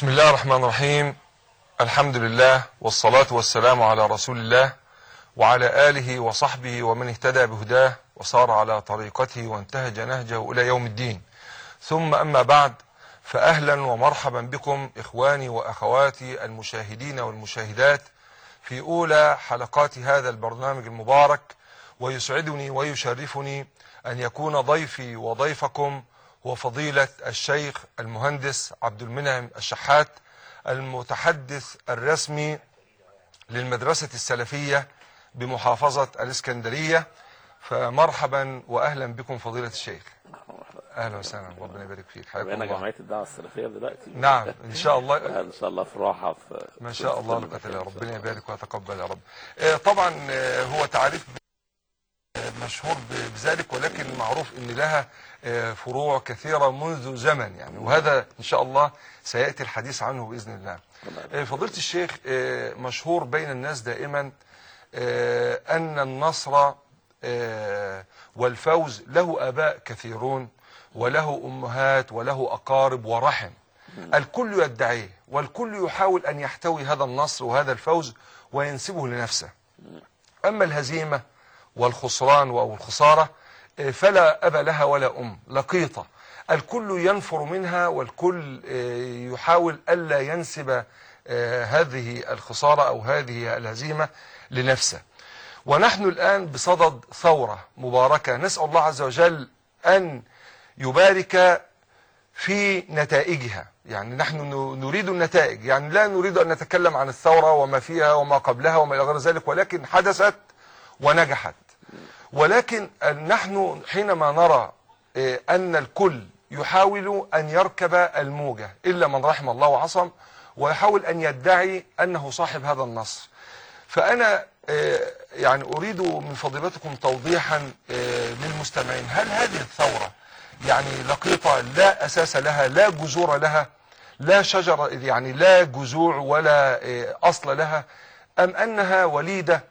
بسم الله الرحمن الرحيم الحمد لله والصلاة والسلام على رسول الله وعلى آله وصحبه ومن eهتدى بهداه وصار على طريقته وانتهج نهجه إلى يوم الدين ثم أما بعد فأهلا ومرحبا بكم إخواني وأخواتي المشاهدين والمشاهدات في أولى حلقات هذا البرنامج المبارك ويسعدني ويشرفني أن يكون ضيفي وضيفكم هو فضيلة الشيخ المهندس عبد المنعم الشحات المتحدث الرسمي للمدرسة السلفية بمحافظة الإسكندرية فمرحبا وأهلا بكم فضيلة الشيخ أهلا وسهلا ربنا يبارك فيك حياكم بقينا الله جمعيه الدعوه السلفيه دلوقتي نعم إن شاء الله ان شاء الله في راحه في ما شاء الله لك يا ربنا يبارك ويتقبل يا رب آه، طبعا آه، هو تعريف آه، مشهور ب- بذلك ولكن معروف ان لها آه، فروع كثيرة منذ زمن يعني وهذا ان شاء الله سيأتي الحديث عنه بإذن الله آه، فضيلة الشيخ آه، مشهور بين الناس دائما آه، أن النصر آه، والفوز له آباء كثيرون وله أمهات وله أقارب ورحم الكل يدعيه والكل يحاول أن يحتوي هذا النصر وهذا الفوز وينسبه لنفسه أما الهزيمة والخسران أو الخسارة آه، فلا أب لها ولا أم لقيطة الكل ينفر منها والكل آه، يحاول ألا ينسب آه، هذه الخسارة أو هذه الهزيمة لنفسه ونحن الآن بصدد ثورة مباركة نسأل الله عز وجل أن يبارك في نتائجها يعني نحن ن- نريد النتائج يعني لا نريد أن نتكلم عن الثورة وما فيها وما قبلها وما إلى غير ذلك ولكن حدثت ونجحت ولكن نحن حينما نرى آه، أن الكل يحاول أن يركب الموجة إلا من رحم الله وعصم ويحاول أن يدعي أنه صاحب هذا النصر فأنا آه، يعني أريد من فضيلتكم توضيحا آه، للمستمعين هل هذه الثورة يعني لقيطة لا أساس لها لا جذور لها لا شجرة يعني لا جذوع ولا آه، أصل لها أم أنها وليدة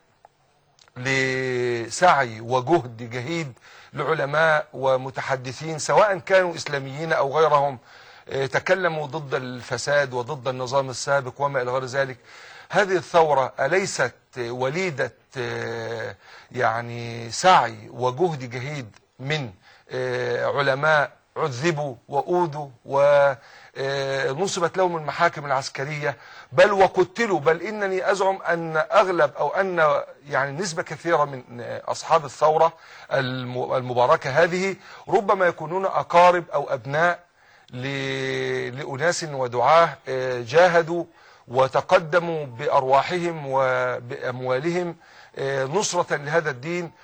لسعي وجهد جهيد لعلماء ومتحدثين سواء كانوا إسلاميين أو غيرهم آه، تكلموا ضد الفساد وضد النظام السابق وما إلى غير ذلك هذه الثورة أليست وليدة آه، يعني سعي وجهد جهيد من آه، علماء عذبوا وأوذوا ونصبت لهم المحاكم العسكرية بل وقتلوا بل إنني أزعم أن أغلب أو أن يعني نسبة كثيرة من أصحاب الثورة الم- المباركة هذه ربما يكونون أقارب أو أبناء ل- لأناس ودعاه آه، جاهدوا وتقدموا بأرواحهم وبأموالهم آه، نصرة لهذا الدين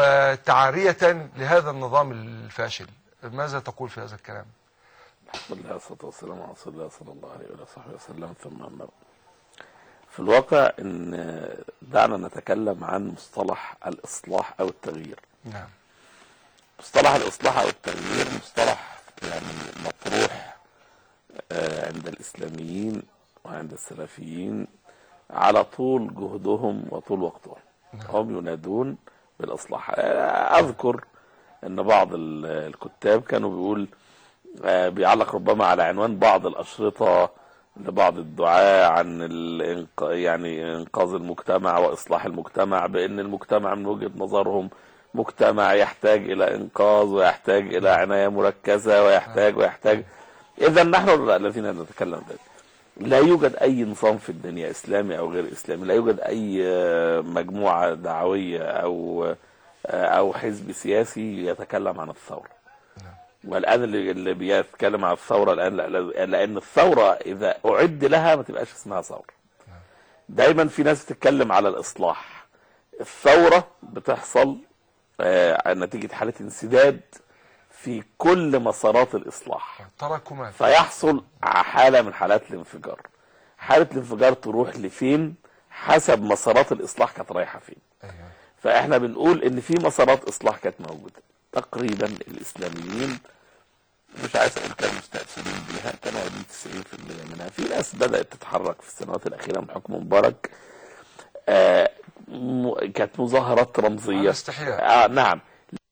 وتعارية لهذا النظام الفاشل ماذا تقول في هذا الكلام بسم الله والصلاه والسلام على رسول الله صلى الله عليه وآله وصحبه وسلم ثم اما بعد. في الواقع ان دعنا نتكلم عن مصطلح الاصلاح او التغيير نعم مصطلح الاصلاح او التغيير مصطلح يعني مطروح آه، عند الاسلاميين وعند السلفيين على طول جهدهم وطول وقتهم هم ينادون بالاصلاح آه، اذكر ان بعض ال- الكتاب كانوا بيقول آه، بيعلق ربما على عنوان بعض الاشرطه لبعض الدعاة عن الإنق... يعني انقاذ المجتمع واصلاح المجتمع بان المجتمع من وجهة نظرهم مجتمع يحتاج الى انقاذ ويحتاج الى عناية مركزة ويحتاج ويحتاج اذا نحن الذين نتكلم ذلك لا يوجد اي نظام في الدنيا اسلامي او غير اسلامي لا يوجد اي آه، مجموعة دعوية او آه، او حزب سياسي يتكلم عن الثورة والان اللي اللي بيتكلم عن الثوره الان لا- لا- لان الثوره اذا اعد لها ما تبقاش اسمها ثوره دايما في ناس بتتكلم على الاصلاح الثوره بتحصل آه، نتيجه حاله انسداد في كل مسارات الاصلاح تراكمات فيحصل حاله من حالات الانفجار حاله الانفجار تروح لفين حسب مسارات الاصلاح كانت رايحه فين أيوة. فاحنا بنقول ان في مسارات اصلاح كانت موجوده تقريبا الاسلاميين مش عايز اقول كانوا مستأثرين بيها كانوا واخدين 90% منها في ناس بدأت تتحرك في السنوات الأخيرة من حكم مبارك آه م- كانت مظاهرات على رمزية استحياء آه نعم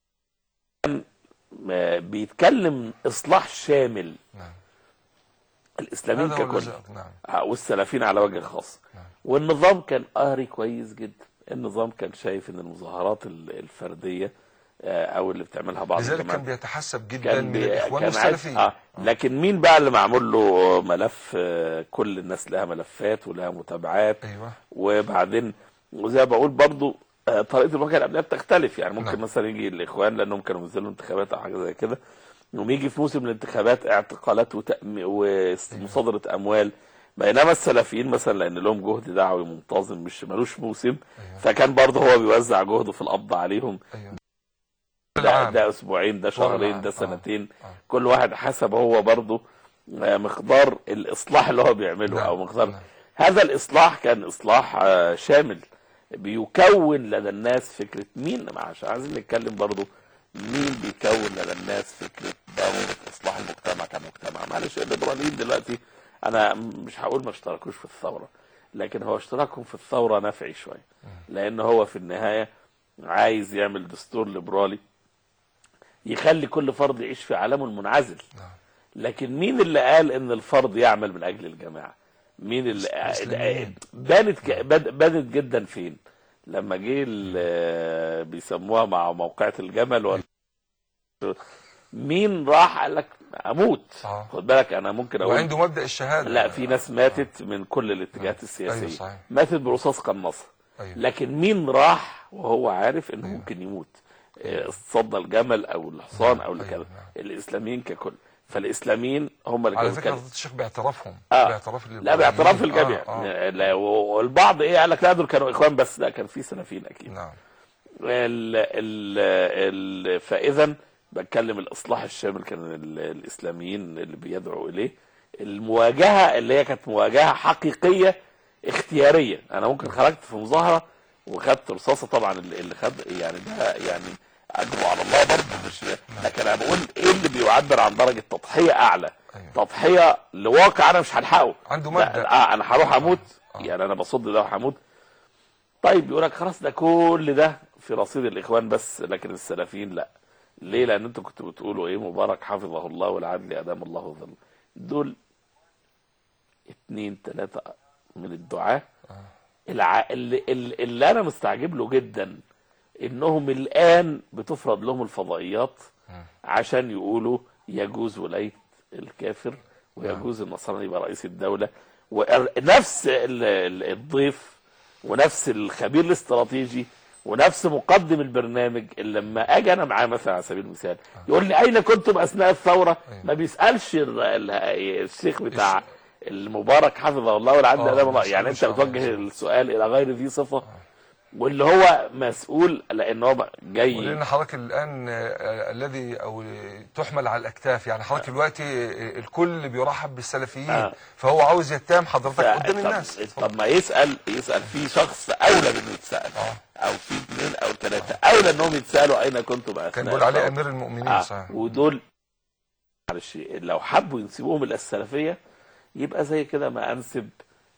كان، آه، بيتكلم إصلاح شامل نعم الاسلاميين هذا هو ككل الذي- نعم آه، والسلفيين على وجه خاص نعم. والنظام كان قهري كويس جدا النظام كان شايف ان المظاهرات ال- الفرديه آه، او اللي بتعملها بعض لذلك الجماعات كان بيتحسب جدا كان من بي... الاخوان كان عايز والسلفيين آه. لكن مين بقى اللي معمول له ملف آه، كل الناس لها ملفات ولها متابعات ايوه وبعدين وزي ما بقول برضو آه، طريقه المواجهه الامنيه بتختلف يعني ممكن نعم. مثلا يجي الاخوان لانهم كانوا بينزلوا انتخابات او حاجه زي كده يقوم يجي في موسم الانتخابات اعتقالات وتأم... ومصادره اموال بينما السلفيين مثلا لان لهم جهد دعوي منتظم مش ملوش موسم أيوة. فكان برضه هو بيوزع جهده في القبض عليهم ايوه ده, العام. ده اسبوعين ده شهرين العام. ده آه. سنتين آه. كل واحد حسب هو برضه آه، مقدار الاصلاح اللي هو بيعمله نعم. او مقدار نعم. هذا الاصلاح كان اصلاح آه، شامل بيكون لدى الناس فكره مين عشان عايزين نتكلم برضه مين بيكون لدى الناس فكره ضروره اصلاح المجتمع كمجتمع معلش الليبراليين دلوقتي انا مش هقول ما اشتركوش في الثوره لكن هو اشتراكهم في الثوره نفعي شويه لان هو في النهايه عايز يعمل دستور ليبرالي يخلي كل فرد يعيش في عالمه المنعزل نعم. لكن مين اللي قال ان الفرد يعمل من اجل الجماعه مين اللي الإسلاميين. بانت ك- بان- بانت جدا فين لما جه ال- بيسموها مع موقعة الجمل ولا مين راح قال لك اموت آه. خد بالك انا ممكن اقول وعنده مبدا الشهاده لا في ناس ماتت من كل الاتجاهات السياسيه أيوة صحيح. ماتت برصاص قناصه أيوة. لكن مين راح وهو عارف انه ممكن يموت آه، صد الجمل او الحصان او أيوة، الكلام نعم. الاسلاميين ككل فالاسلاميين هم اللي على كانوا فكره كده. فضيله الشيخ باعترافهم آه. باعتراف لا باعتراف الليبراليين. الجميع آه. آه. لا، والبعض ايه قال لك لا دول كانوا اخوان بس لا كان في سلفيين اكيد نعم ال ال ال فاذا بتكلم الاصلاح الشامل كان ال- الاسلاميين اللي بيدعوا اليه المواجهه اللي هي كانت مواجهه حقيقيه اختياريه انا ممكن خرجت في مظاهره وخدت رصاصه طبعا اللي اللي خد يعني ده يعني اجره على الله برضه مش لكن انا بقول ايه اللي بيعبر عن درجه تضحيه اعلى أيوة. تضحيه لواقع انا مش هلحقه عنده لا، مبدأ. اه انا هروح اموت آه. يعني انا بصد ده وهموت طيب يقول لك خلاص ده كل ده في رصيد الاخوان بس لكن السلفيين لا ليه لان انتوا كنتوا بتقولوا ايه مبارك حفظه الله والعدل ادام الله ظل دول اتنين تلاتة من الدعاة الع... اللي, اللي اللي انا مستعجب له جدا انهم الان بتفرض لهم الفضائيات عشان يقولوا يجوز ولاية الكافر ويجوز النصراني يبقى رئيس الدولة ونفس ال- ال- الضيف ونفس الخبير الاستراتيجي ونفس مقدم البرنامج اللي لما اجي انا معاه مثلا على سبيل المثال يقول لي اين كنتم اثناء الثوره ما بيسالش ال- ال- الشيخ بتاع المبارك حفظه الله والعدل آه، ادام الله مش- يعني مش انت عارف. بتوجه السؤال الى غير ذي صفه واللي هو مسؤول لان هو جاي ولان حضرتك الان آه، الذي او تحمل على الاكتاف يعني حضرتك دلوقتي آه، الكل بيرحب بالسلفيين آه. فهو عاوز يتهم حضرتك ف- قدام طب- الناس طب ما يسال يسال في شخص اولى بانه يتسال آه. او في اثنين او ثلاثه اولى انهم يتسالوا اين كنتم اثناء كان بيقول عليه الثورة. امير المؤمنين آه. صحيح ودول معلش لو حبوا ينسبوهم الى السلفيه يبقى زي كده ما انسب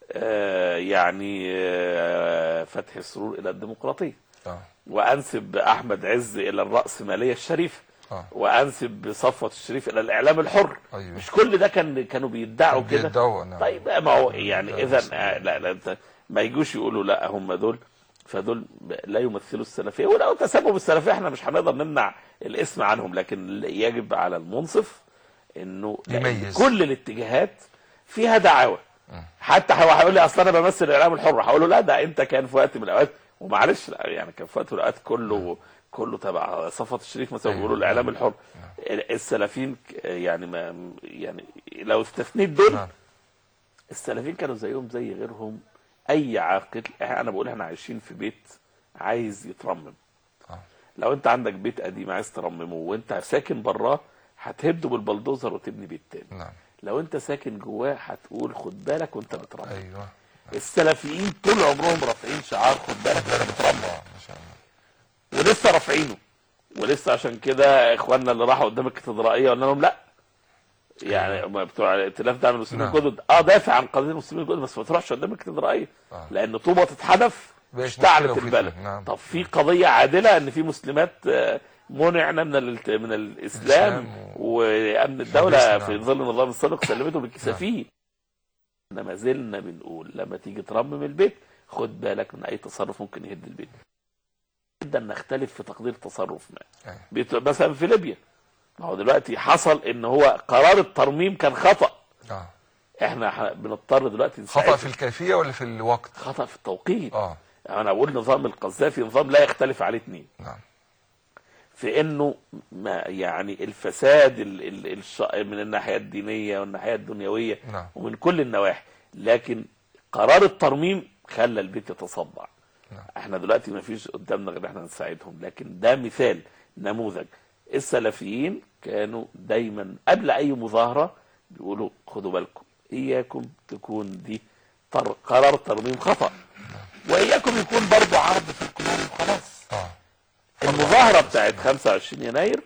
آه يعني آه فتح السرور الى الديمقراطيه آه. وانسب احمد عز الى الراسماليه الشريفه آه. وانسب صفوه الشريف الى الاعلام الحر أيوة. مش كل ده كان كانوا بيدعوا كده بيدعوا نعم. طيب ما هو يعني لا، اذا بس- آه، لا لا انت ما يجوش يقولوا لا هم دول فدول لا يمثلوا السلفيه ولو تسبب السلفيه احنا مش هنقدر نمنع الاسم عنهم لكن يجب على المنصف انه لأن يميز. كل الاتجاهات فيها دعاوى حتى هو هيقول لي اصل انا بمثل الاعلام الحر هقول له لا ده انت كان في وقت من الاوقات ومعلش لا يعني كان في وقت من الاوقات كله كله تبع صفوة الشريف مثلا أيوة. بيقولوا الاعلام الحر السلفيين ك- يعني ما يعني لو استثنيت دول نعم. السلفيين كانوا زيهم زي غيرهم اي عاقل انا بقول احنا عايشين في بيت عايز يترمم آه. لو انت عندك بيت قديم عايز ترممه وانت ساكن براه هتهده بالبلدوزر وتبني بيت تاني نعم لو انت ساكن جواه هتقول خد بالك وانت بترمم ايوه السلفيين طول عمرهم رافعين شعار خد بالك وانت بترمم الله ما شاء الله ولسه رافعينه ولسه عشان كده اخواننا اللي راحوا قدام الكاتدرائيه قلنا لهم لا يعني ما بتوع الائتلاف دعم المسلمين نعم. الجدد اه دافع عن قضيه المسلمين الجدد بس ما تروحش قدام الكاتدرائيه آه. لان طوبه تتحدف بقت اشتعلت مشكلة البلد وفتنة، نعم. طب في قضيه عادله ان في مسلمات آه، منعنا من الالت- من الاسلام الإسلام وامن الدوله حديثنا، في نعم. ظل النظام السابق سلمتهم الكسافين ما زلنا بنقول لما تيجي ترمم البيت خد بالك من اي تصرف ممكن يهد البيت جدا نختلف في تقدير تصرف ما أيوة. بيت- مثلا في ليبيا ما هو دلوقتي حصل ان هو قرار الترميم كان خطا اه احنا ح- بنضطر دلوقتي خطأ نساعد في الكيفية ولا في الوقت خطا في التوقيت اه انا اقول نظام القذافي نظام لا يختلف عليه اثنين نعم في انه ما يعني الفساد ال ال الش من الناحيه الدينيه والناحيه الدنيويه نعم ومن كل النواحي لكن قرار الترميم خلى البيت يتصدع نعم. احنا دلوقتي ما فيش قدامنا غير احنا نساعدهم لكن ده مثال نموذج السلفيين كانوا دايما قبل اي مظاهره بيقولوا خدوا بالكم اياكم تكون دي طر قرار ترميم خطا واياكم يكون برضو عرض في القلوب وخلاص اه المظاهرة بتاعت 25 يناير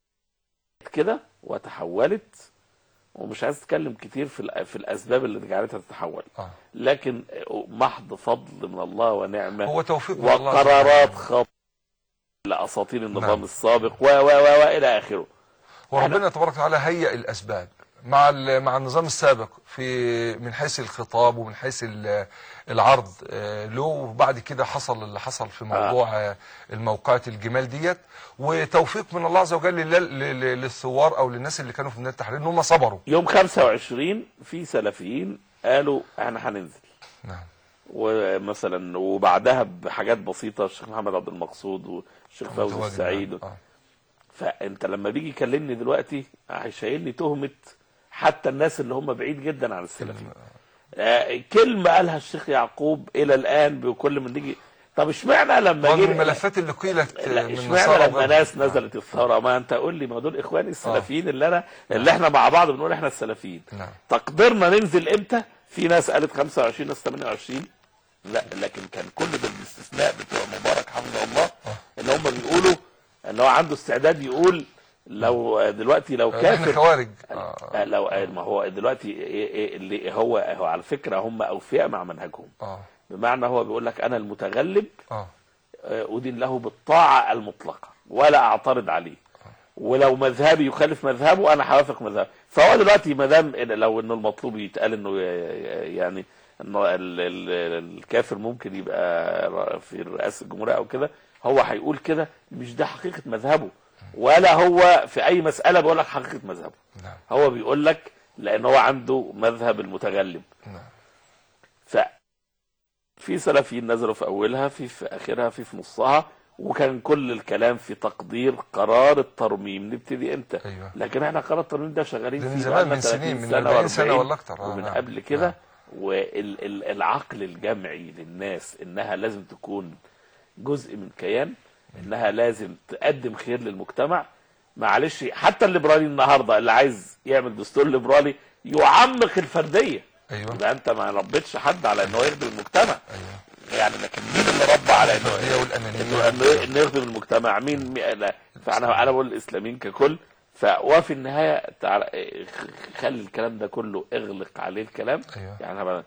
كده وتحولت ومش عايز اتكلم كتير في الأ- في الاسباب اللي جعلتها تتحول اه لكن محض فضل من الله ونعمه هو توفيق من الله وقرارات سبحانه. خاطئه لاساطير النظام نعم. السابق و و و والى اخره وربنا تبارك وتعالى هيئ الاسباب مع ال- مع النظام السابق في من حيث الخطاب ومن حيث ال- العرض آه، له وبعد كده حصل اللي حصل في موضوع آه، الموقعات الجمال ديت وتوفيق من الله عز وجل لل- لل- للثوار او للناس اللي كانوا في ميدان التحرير ان هم صبروا يوم 25 في سلفيين قالوا احنا هننزل نعم ومثلا وبعدها بحاجات بسيطه الشيخ محمد عبد المقصود والشيخ فوزي متواجد السعيد معانا. آه. فانت لما بيجي يكلمني دلوقتي هيشيلني تهمه حتى الناس اللي هم بعيد جدا عن السلفيين آه كلمه قالها الشيخ يعقوب الى الان بكل من نيجي طب اشمعنى لما ومن جه الملفات اللي قيلت لا من اشمعنى نصارى لما وغيرهم. ناس نزلت الثوره ما انت قول لي ما دول اخواني السلفيين اللي انا اللي احنا مع بعض بنقول احنا السلفيين نعم تقديرنا ننزل امتى في ناس قالت 25 ناس 28 لا لكن كان كل ده بالاستثناء بتوع مبارك حفظه الله ان هم بيقولوا ان هو عنده استعداد يقول لو دلوقتي لو احنا كافر خوارج آه، اه لو ما هو دلوقتي إيه- إيه اللي هو هو على فكره هم اوفياء مع منهجهم اه بمعنى هو بيقول لك انا المتغلب اه آه، أدين له بالطاعة المطلقة ولا أعترض عليه ولو مذهبي يخالف مذهبه أنا هوافق مذهبه فهو دلوقتي ما دام إن- لو إنه المطلوب يتقال إنه ي- ي- يعني إنه ال- ال- الكافر ممكن يبقى ر- في رئاسة الجمهورية أو كده هو هيقول كده مش ده حقيقة مذهبه ولا هو في أي مسألة بيقول لك حقيقة مذهبه نعم هو بيقول لك لأن هو عنده مذهب المتغلب نعم ف في سلفيين نزلوا في اولها في في اخرها في في نصها وكان كل الكلام في تقدير قرار الترميم نبتدي امتى ايوه لكن احنا قرار الترميم ده شغالين ده من فيه زمان بقالنا من 30 سنين من سنة 40 سنه و40 ولا اكتر آه ومن نعم. قبل كده والعقل الجمعي للناس انها لازم تكون جزء من كيان انها لازم تقدم خير للمجتمع معلش حتى الليبرالي النهارده اللي عايز يعمل دستور ليبرالي يعمق الفرديه ايوه يبقى انت ما ربيتش حد على انه يخدم المجتمع ايوه يعني لكن مين اللي ربى على انه الفرديه انه والانانيه انه إنه يخدم المجتمع مين مي- لا فانا انا بقول الاسلاميين ككل ف وفي النهايه تعالى خ- خلي الكلام ده كله اغلق عليه الكلام ايوه يعني أنا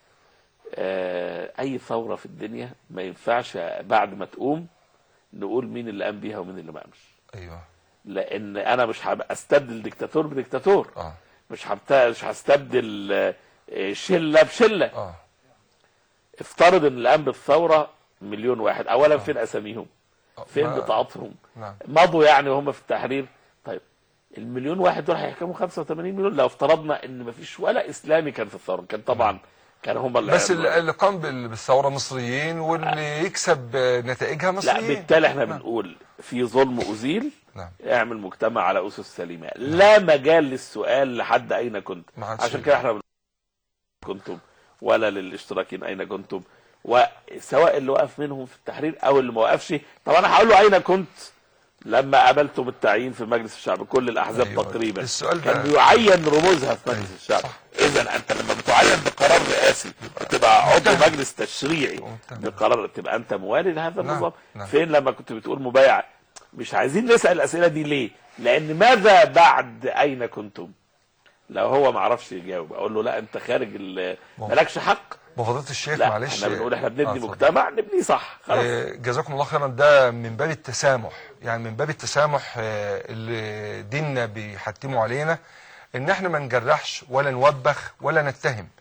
آه اي ثوره في الدنيا ما ينفعش بعد ما تقوم نقول مين اللي قام بيها ومين اللي ما قامش ايوه لان انا مش هبقى استبدل ديكتاتور بديكتاتور اه مش هبت- مش هستبدل آه، شله بشله اه افترض ان اللي قام بالثوره مليون واحد اولا فين اساميهم آه. فين ما- بطاقاتهم نعم مضوا يعني وهم في التحرير طيب المليون واحد دول هيحكموا 85 مليون لو افترضنا ان مفيش ولا اسلامي كان في الثوره كان طبعا كان هم اللي بس اللي اللي قام بال- بالثوره مصريين واللي يكسب آه، نتائجها لا مصريين بالتالي احنا نعم. بنقول في ظلم ازيل نعم اعمل مجتمع على اسس سليمه لا مجال للسؤال لحد اين كنت ما عادش عشان كده احنا بنقول كنتم ولا للاشتراكين اين كنتم وسواء اللي وقف منهم في التحرير او اللي ما وقفش طب انا هقول له اين كنت لما قابلتم التعيين في مجلس الشعب كل الاحزاب أيوة. تقريبا السؤال كان ده بيعين رموزها في مجلس أيوة. الشعب صح. اذا انت لما بتعين بقرار رئاسي تبقى عضو ممتاز. مجلس تشريعي ممتاز. بقرار تبقى انت موالي لهذا نعم. النظام نعم. فين لما كنت بتقول مبايع مش عايزين نسال الاسئله دي ليه لان ماذا بعد اين كنتم لو هو ما عرفش يجاوب اقول له لا انت خارج ال- مم. مالكش حق بفضيله الشيخ لا معلش احنا بنقول احنا آه، بنبني اتفضل. مجتمع نبنيه صح خلاص آه، جزاكم الله خيرا ده من باب التسامح يعني من باب التسامح آه، اللي ديننا بيحتموا علينا ان احنا ما نجرحش ولا نوبخ ولا نتهم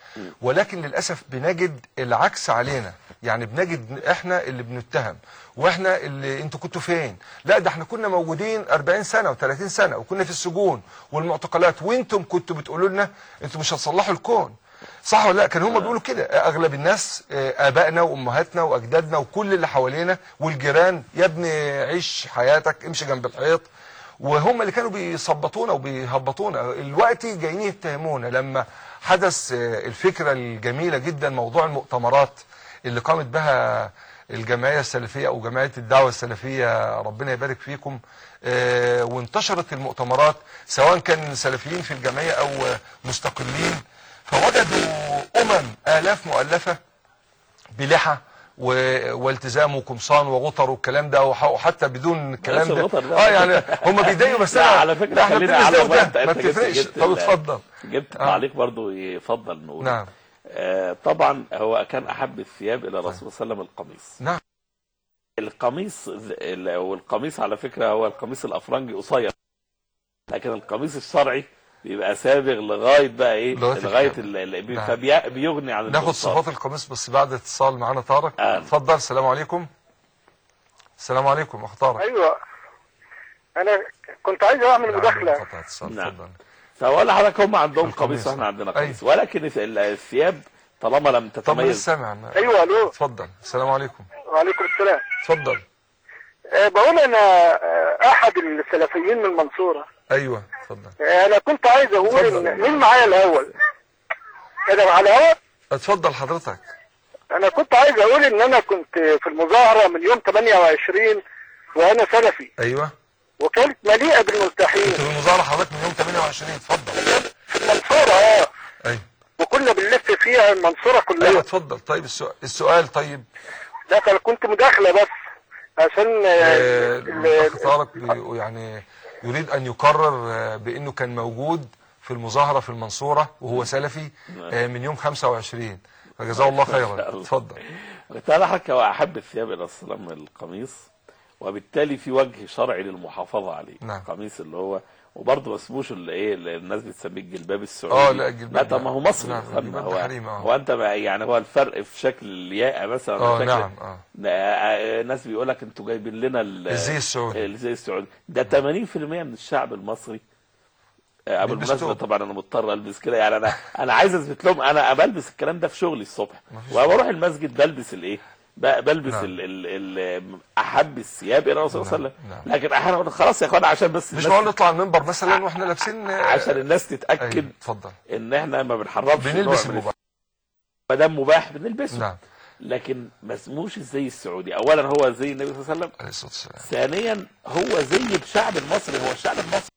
ولكن للاسف بنجد العكس علينا يعني بنجد احنا اللي بنتهم واحنا اللي انتوا كنتوا فين لا ده احنا كنا موجودين 40 سنه و30 سنه وكنا في السجون والمعتقلات وانتم كنتوا بتقولوا لنا انتوا مش هتصلحوا الكون صح ولا لا كان هم بيقولوا كده اغلب الناس آه، ابائنا وامهاتنا واجدادنا وكل اللي حوالينا والجيران يا ابني عيش حياتك امشي جنب الحيط وهم اللي كانوا بيصبطونا وبيهبطونا دلوقتي جايين يتهمونا لما حدث آه، الفكره الجميله جدا موضوع المؤتمرات اللي قامت بها الجمعيه السلفيه او جمعيه الدعوه السلفيه ربنا يبارك فيكم آه، وانتشرت المؤتمرات سواء كان سلفيين في الجمعيه او آه، مستقلين فوجدوا امم الاف مؤلفه بلحى و- والتزام وقمصان وغطر والكلام ده وح- وحتى بدون الكلام بلاش ده الغطر ده. اه يعني هم بيضايقوا بس لا أنا- على فكره لا، احنا خلينا بنلبس ده على وده انت ما انت جبت بتفرقش جبت طب ال- اتفضل جبت آه. تعليق برضو يفضل نقول نعم آه طبعا هو كان احب الثياب الى الرسول صلى الله عليه وسلم القميص نعم القميص ال- والقميص على فكره هو القميص الافرنجي قصير لكن القميص الشرعي بيبقى سابغ لغايه بقى ايه لغاية لغايه الكعب. ال- ال- بي- نعم. فبيغني عن ناخد القمصان. صفات القميص بس بعد اتصال معانا طارق آه. اتفضل السلام عليكم السلام عليكم اخ طارق ايوه انا كنت عايز اعمل مداخله قطع اتصال نعم. اتفضل فاقول لحضرتك هم عندهم القميص. قميص واحنا عندنا أيوة. قميص ولكن ال- الثياب طالما لم طب مش تتميز سامع ايوه الو اتفضل السلام عليكم وعليكم السلام اتفضل أه بقول انا آه، احد السلفيين من المنصوره ايوه اتفضل آه، انا كنت عايز اقول اتفضل. ان مين معايا الاول انا على الهوا اتفضل حضرتك انا كنت عايز اقول ان انا كنت في المظاهره من يوم 28 وانا سلفي ايوه وكانت مليئه بالملتحين كنت في المظاهره حضرتك من يوم 28 اتفضل في المنصوره اه ايوه وكنا بنلف فيها المنصوره كلها ايوه اتفضل طيب السؤال, السؤال طيب لا فانا كنت مداخله بس عشان آه، آه، ال- الاخ طارق بي- يعني يريد ان يقرر آه، بانه كان موجود في المظاهره في المنصوره وهو سلفي آه، من يوم 25 فجزاه الله خيرا اتفضل تعالى حكى واحب الثياب الى السلام القميص وبالتالي في وجه شرعي للمحافظه عليه نعم. القميص اللي هو وبرضه ما اسموش اللي ايه اللي الناس بتسميه الجلباب السعودي اه لا الجلباب لا طب ما هو مصري نعم، يا فندم. الجلباب هو ده حريم، اه. هو انت بقى يعني هو الفرق في شكل الياقه مثلا اه شكل نعم اه آه، ناس بيقول لك انتوا جايبين لنا ال- الزي السعودي. الزي السعودي ده 80% من الشعب المصري آه، بيلبس بالمناسبه توب. طبعا انا مضطر البس كده يعني انا انا عايز اثبت لهم انا بلبس الكلام ده في شغلي الصبح وبروح المسجد بلبس الايه ب- بلبس نعم. ال ال ال احب الثياب الى الرسول صلى الله عليه وسلم نعم. لكن احيانا أقول خلاص يا اخوانا عشان بس مش الناس- معقول نطلع المنبر مثلا واحنا لابسين آه، عشان الناس ايوه تتاكد اتفضل ان احنا ما بنحرمش بنلبس نوع من الموبايل ما دام مباح بنلبسه نعم لكن ما اسموش الزي السعودي اولا هو زي النبي صلى الله عليه وسلم عليه الصلاه والسلام ثانيا هو زي الشعب المصري هو الشعب المصري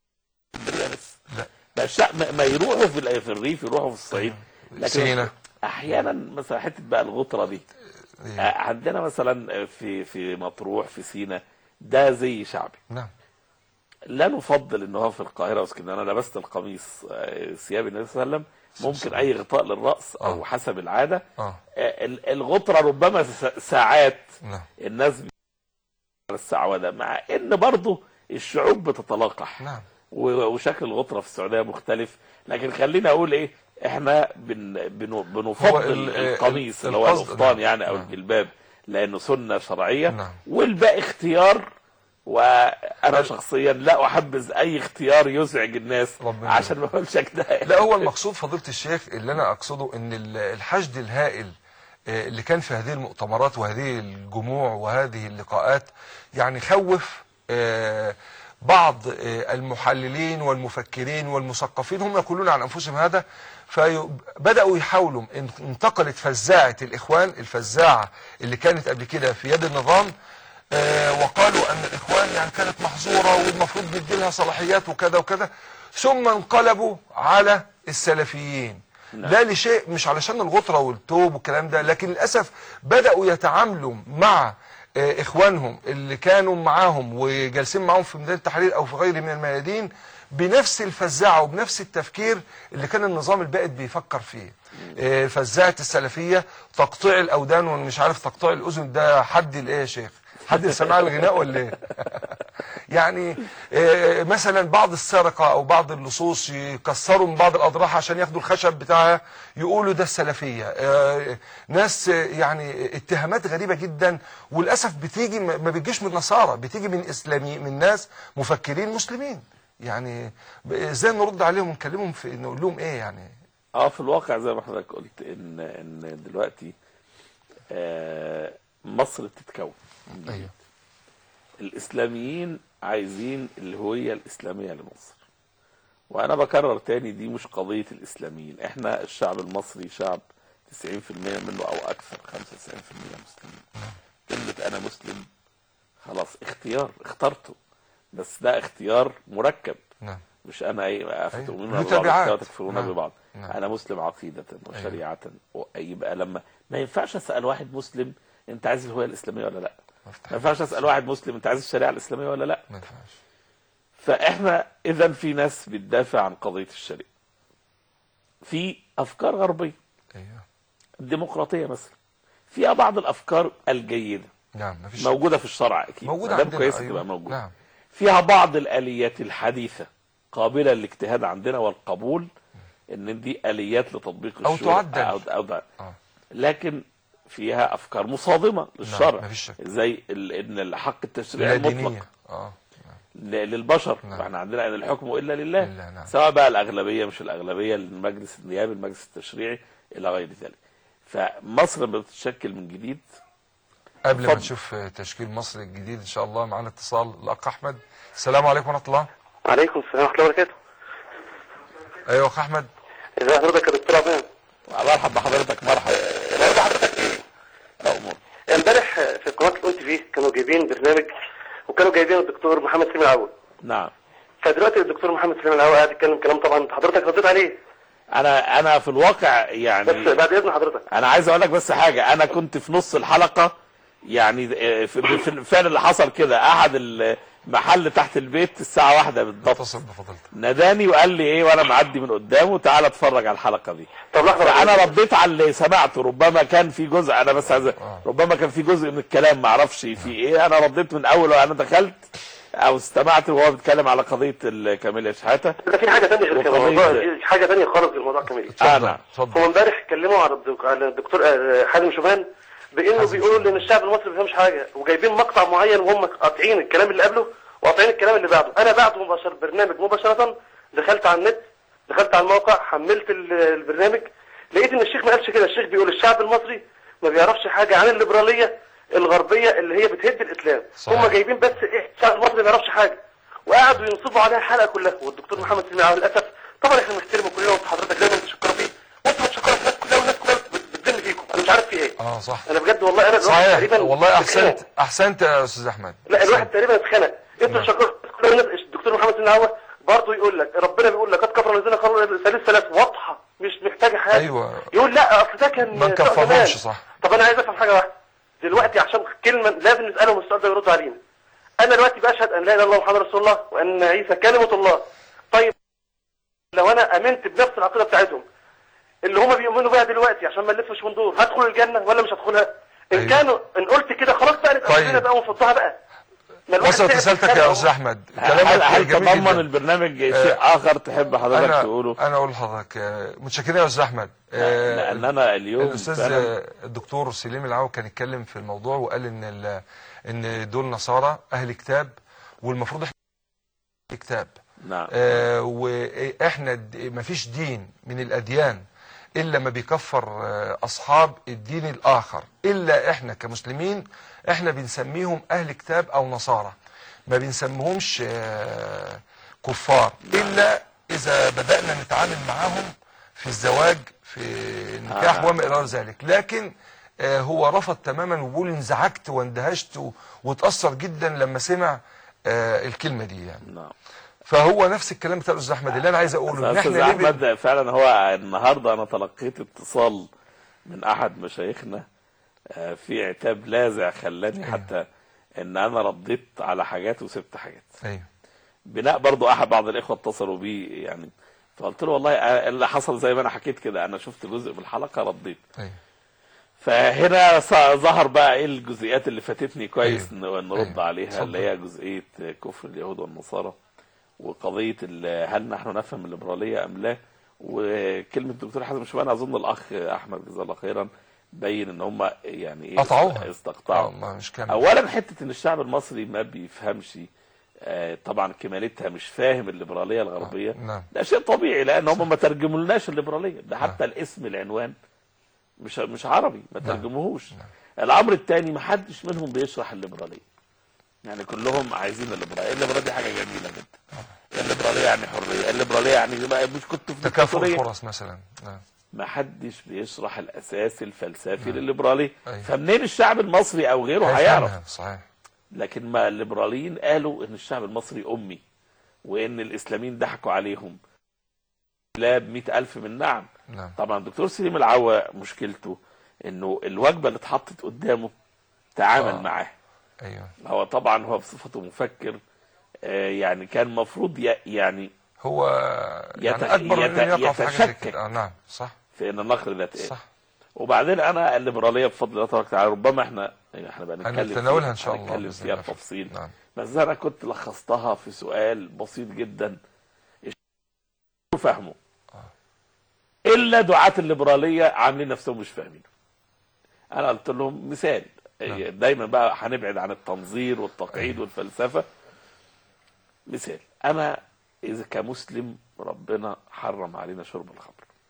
بس لا. ما, الشعب ما- ما يروحوا في ال- في الريف يروحوا في الصعيد لكن سينا احيانا مثلا حته بقى الغطره دي إيه. آه، عندنا مثلا في في مطروح في سينا ده زي شعبي نعم لا نفضل ان هو في القاهره واسكندريه انا لبست القميص آه، ثياب النبي صلى الله عليه وسلم ممكن اي غطاء للراس او آه. حسب العاده اه آه، ال- الغطره ربما س- ساعات نعم الناس بي- على السعوده مع ان برضه الشعوب بتتلاقح نعم و- وشكل الغطره في السعوديه مختلف لكن خليني اقول ايه احنا بن بن هو بنفضل ال- القميص ال- اللي هو القصد- القفطان نعم، يعني او نعم. الجلباب لانه سنه شرعيه نعم. والباقي اختيار وانا شخصيا لا احبذ اي اختيار يزعج الناس ربنا عشان ما اقولش كده لا هو المقصود فضيلة الشيخ اللي أنا أقصده أن ال- الحشد الهائل آه، اللي كان في هذه المؤتمرات وهذه الجموع وهذه اللقاءات يعني خوف آه، بعض آه، المحللين والمفكرين والمثقفين هم يقولون عن أنفسهم هذا فبدأوا يحاولوا ان انتقلت فزاعة الإخوان الفزاعة اللي كانت قبل كده في يد النظام آه، وقالوا ان الاخوان يعني كانت محظوره والمفروض ندي لها صلاحيات وكذا وكذا ثم انقلبوا على السلفيين لا لشيء مش علشان الغطره والتوب والكلام ده لكن للاسف بداوا يتعاملوا مع آه، اخوانهم اللي كانوا معاهم وجالسين معاهم في ميدان التحرير او في غيره من الميادين بنفس الفزاعه وبنفس التفكير اللي كان النظام البائد بيفكر فيه آه، فزاعه السلفيه تقطيع الاودان ومش عارف تقطيع الاذن ده حد الايه يا شيخ حد سمع الغناء ولا ايه يعني آه، مثلا بعض السرقه او بعض اللصوص يكسروا من بعض الاضراح عشان ياخدوا الخشب بتاعها يقولوا ده السلفيه آه، ناس آه، يعني اتهامات غريبه جدا وللاسف بتيجي ما ما بتجيش من نصارى بتيجي من اسلامي من ناس مفكرين مسلمين يعني ب- ازاي نرد عليهم ونكلمهم في نقول لهم ايه يعني اه في الواقع زي ما حضرتك قلت ان ان دلوقتي آه مصر بتتكون ايوه الاسلاميين عايزين الهويه الاسلاميه لمصر وانا بكرر تاني دي مش قضيه الاسلاميين احنا الشعب المصري شعب 90% منه او اكثر 95% مسلمين كلمه انا مسلم خلاص اختيار اخترته بس ده اختيار مركب نعم مش انا ايه افتؤمنون له ببعض تبعات. وتكفرون نعم. ببعض نعم. انا مسلم عقيده وشريعه يبقى لما ما ينفعش اسال واحد مسلم انت عايز الهويه الاسلاميه ولا لا مفتاح. ما ينفعش اسال واحد مسلم انت عايز الشريعه الاسلاميه ولا لا ما ينفعش فاحنا اذا في ناس بتدافع عن قضيه الشريعه في افكار غربيه ايوه الديمقراطيه مثلا فيها بعض الافكار الجيده نعم ما فيش موجوده في الشرع اكيد موجودة ما دام عندنا، كويسه أيوة. تبقى موجوده نعم. فيها بعض الاليات الحديثه قابله للاجتهاد عندنا والقبول ان دي اليات لتطبيق أو الشرع تعدل. او, أو ده. اه لكن فيها افكار مصادمه للشرع مفيش شك. زي ال- ان الحق التشريعي لا المطلق دينية اه ل- للبشر نعم. فاحنا عندنا ان الحكم الا لله لله، نعم. سواء بقى الاغلبيه مش الاغلبيه المجلس النيابي المجلس التشريعي الى غير ذلك فمصر لما بتتشكل من جديد قبل ما اتفضل. نشوف تشكيل مصر الجديد ان شاء الله معانا اتصال الاخ احمد السلام عليكم ورحمه الله عليكم السلام ورحمه الله وبركاته ايوه اخ احمد ازي حضرتك يا دكتور عبان مرحب بحضرتك مرحبا النهارده حضرتك ايه لا امور امبارح في قناه الاو تي في كانوا جايبين برنامج وكانوا جايبين الدكتور محمد سامي العوض نعم فدلوقتي الدكتور محمد سامي العوض قاعد يتكلم كلام طبعا انت حضرتك رديت عليه انا انا في الواقع بس يعني بعد اذن حضرتك انا عايز اقول لك بس حاجه انا كنت في نص الحلقه يعني في في الفعل اللي حصل كده احد المحل تحت البيت الساعه واحدة بالضبط اتصل بفضلتك ناداني وقال لي ايه وانا معدي من قدامه تعالى اتفرج على الحلقه دي طب لحظه فانا رديت على اللي سمعته ربما كان في جزء انا بس عايز آه. ربما كان في جزء من الكلام ما اعرفش في ايه انا رديت من اول وانا دخلت او استمعت وهو بيتكلم على قضيه الكاميليا شحاته ده في حاجه ثانيه غير كده وقضية- الموضوع دي حاجه ثانيه خالص غير الموضوع كامل انا اتفضل هو امبارح اتكلموا على الدك- على الدكتور آه، حازم شومان بانه حازم بيقولوا شومان. ان الشعب المصري ما بيفهمش حاجه وجايبين مقطع معين وهم قاطعين الكلام اللي قبله وقاطعين الكلام اللي بعده انا بعده مباشر برنامج مباشره دخلت على النت دخلت على الموقع حملت ال- البرنامج لقيت ان الشيخ ما قالش كده الشيخ بيقول الشعب المصري ما بيعرفش حاجه عن الليبراليه الغربيه اللي هي بتهد الاسلام صحيح. هم جايبين بس ايه الشعب المصري ما بيعرفش حاجه وقعدوا ينصبوا عليها الحلقه كلها والدكتور محمد سميع للاسف طبعا احنا بنحترمه كلنا وانت حضرتك دايما بتشكروا فيه وانتوا بتشكروا في الناس كلها والناس كلها بت- بتذم فيكم انا مش عارف في ايه اه صح انا بجد والله انا الواحد صحيح تقريبا والله احسنت اتخنق. احسنت يا استاذ احمد لا الواحد أحسنت. تقريبا اتخنق انتوا نعم. شكروا كل الناس الدكتور محمد سميع هو برضه يقول لك ربنا بيقول لك قد كفر الذين قالوا ثالث ثلاث واضحه مش محتاجه حاجه أيوة. يقول لا اصل ده كان ما سؤال نكفرهمش زمان. صح. طب انا عايز افهم حاجه واحده دلوقتي عشان كلمه لازم نسالهم السؤال ده ويردوا علينا انا دلوقتي بشهد ان لا اله الا الله محمد رسول الله وان عيسى كلمه الله طيب لو انا امنت بنفس العقيده بتاعتهم اللي هم بيؤمنوا بيها دلوقتي عشان ما نلفش وندور هدخل الجنه ولا مش هدخلها ان أيوة. كانوا ان قلت كده خلاص بقى نبقى طيب. كلنا بقى ونفضها بقى ما الواحد وصلت تعب رسالتك يتخانق يا أهو. استاذ احمد هل كلامك هل جميل تضمن جدا البرنامج شيء اخر تحب حضرتك انا تقوله انا اقول لحضرتك آه، متشكرين يا استاذ احمد آه، لان انا اليوم الاستاذ فعلاً آه، الدكتور سليم العو كان اتكلم في الموضوع وقال ان ال- ان دول نصارى اهل كتاب والمفروض احنا أهل كتاب نعم آه، واحنا د- مفيش دين من الاديان الا ما بيكفر آه، اصحاب الدين الاخر الا احنا كمسلمين احنا بنسميهم اهل كتاب او نصارى ما بنسميهمش آه، كفار الا اذا بدانا نتعامل معاهم في الزواج في النكاح آه. وما الى غير ذلك لكن آه، هو رفض تماما وبيقول انزعجت واندهشت و- واتاثر جدا لما سمع آه، الكلمه دي يعني نعم فهو نفس الكلام بتاع الاستاذ احمد اللي انا عايز اقوله ان استاذ احنا ليه بن- احمد فعلا هو النهارده انا تلقيت اتصال من احد مشايخنا آه، في عتاب لاذع خلاني حتى ان انا رديت على حاجات وسبت حاجات ايوه بناء برضو احد بعض الاخوه اتصلوا بي يعني فقلت له والله آه، اللي حصل زي ما انا حكيت كده انا شفت جزء من الحلقه رديت ايوه فهنا ص- ظهر بقى ايه الجزئيات اللي فاتتني كويس أيوه. ن- نرد أيوه. عليها اتفضل. اللي هي جزئيه كفر اليهود والنصارى وقضيه ال- هل نحن نفهم الليبراليه ام لا وكلمه الدكتور حازم شومان اظن الاخ احمد جزاه الله خيرا بين ان هم يعني ايه قطعوها. استقطعوا اه ما مش كامل اولا حته ان الشعب المصري ما بيفهمش آه، طبعا كمالتها مش فاهم الليبراليه الغربيه نعم ده شيء طبيعي لان هم ما ترجمولناش الليبراليه ده حتى الاسم العنوان مش مش عربي ما نعم. ترجموهوش الامر الثاني ما حدش منهم بيشرح الليبراليه يعني كلهم عايزين الليبراليه الليبراليه دي حاجه جميله جدا الليبراليه يعني حريه الليبراليه يعني بقى مش كنت في تكافؤ ديكتاتورية. الفرص مثلا نعم ما حدش بيشرح الاساس الفلسفي للليبراليه أيوة. فمنين الشعب المصري او غيره هيعرف هيفهمها، صحيح لكن ما الليبراليين قالوا ان الشعب المصري امي وان الاسلاميين ضحكوا عليهم لا بمئة الف من نعم نعم طبعا الدكتور سليم العوا مشكلته انه الوجبه اللي اتحطت قدامه تعامل آه. معاها ايوه هو طبعا هو بصفته مفكر آه، يعني كان المفروض يعني هو يت- يعني اكبر يت- من إنه يقع في حاجه زي يتشكك. كده آه نعم صح في ان النقل ذات ايه صح وبعدين انا الليبراليه بفضل الله تبارك وتعالى ربما احنا احنا بقى نتكلم هنتناولها فيها- ان شاء الله هنتكلم بإذن فيها الله. بتفصيل نعم بس انا كنت لخصتها في سؤال بسيط جدا فهمه الا دعاة الليبراليه عاملين نفسهم مش فاهمين انا قلت لهم مثال نعم. دايما بقى هنبعد عن التنظير والتقعيد والفلسفه مثال انا اذا كمسلم ربنا حرم علينا شرب الخمر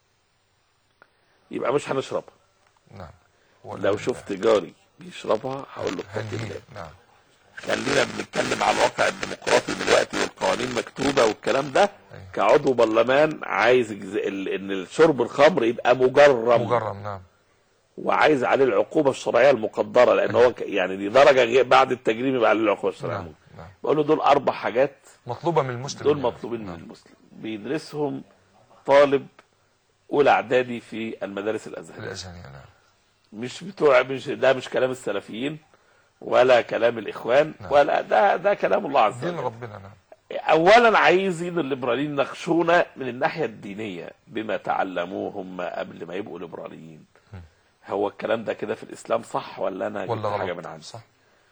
يبقى مش هنشربها نعم لو شفت جاري بيشربها هقول له اتق هنهي الله نعم خلينا بنتكلم على الواقع الديمقراطي دلوقتي والقوانين مكتوبه والكلام ده أيوة. كعضو برلمان عايز يجز- ال- ان شرب الخمر يبقى مجرم مجرم نعم وعايز عليه العقوبه الشرعيه المقدره لان هو ك- يعني دي درجه غير بعد التجريم يبقى عليه العقوبه الشرعيه نعم نعم بقول له دول اربع حاجات مطلوبه من المسلم دول يعني. مطلوبين من نعم. المسلم بيدرسهم طالب اولى اعدادي في المدارس الازهريه الازهريه نعم مش بتوع مش ده مش كلام السلفيين ولا كلام الاخوان نعم. ولا ده ده كلام الله عز دين وجل ربنا نعم اولا عايزين الليبراليين يناقشونا من الناحيه الدينيه بما تعلموه هم قبل ما يبقوا ليبراليين هو الكلام ده كده في الاسلام صح ولا انا ولا جبت حاجه غلط من عندي صح